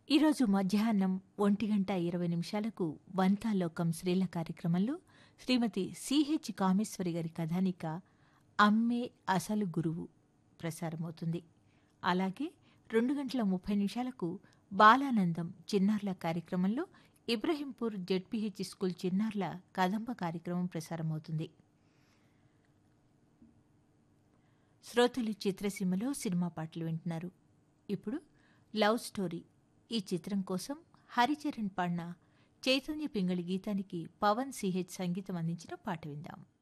ఈరోజు మధ్యాహ్నం ఒంటి గంట ఇరవై నిమిషాలకు వంతాలోకం స్త్రీల కార్యక్రమంలో శ్రీమతి సిహెచ్ కామేశ్వరి గారి కథానిక అమ్మే అసలు గురువు ప్రసారమవుతుంది అలాగే రెండు గంటల ముప్పై నిమిషాలకు బాలానందం చిన్నారుల కార్యక్రమంలో ఇబ్రహీంపూర్ జెడ్పీహెచ్ స్కూల్ చిన్నారుల కదంబ కార్యక్రమం ప్రసారమవుతుంది శ్రోతలు చిత్రసీమలో సినిమా పాటలు వింటున్నారు ఇప్పుడు లవ్ స్టోరీ ఈ చిత్రం కోసం హరిచరణ్ పాడిన చైతన్య పింగళి గీతానికి పవన్ సిహెచ్ సంగీతం అందించిన పాట విందాం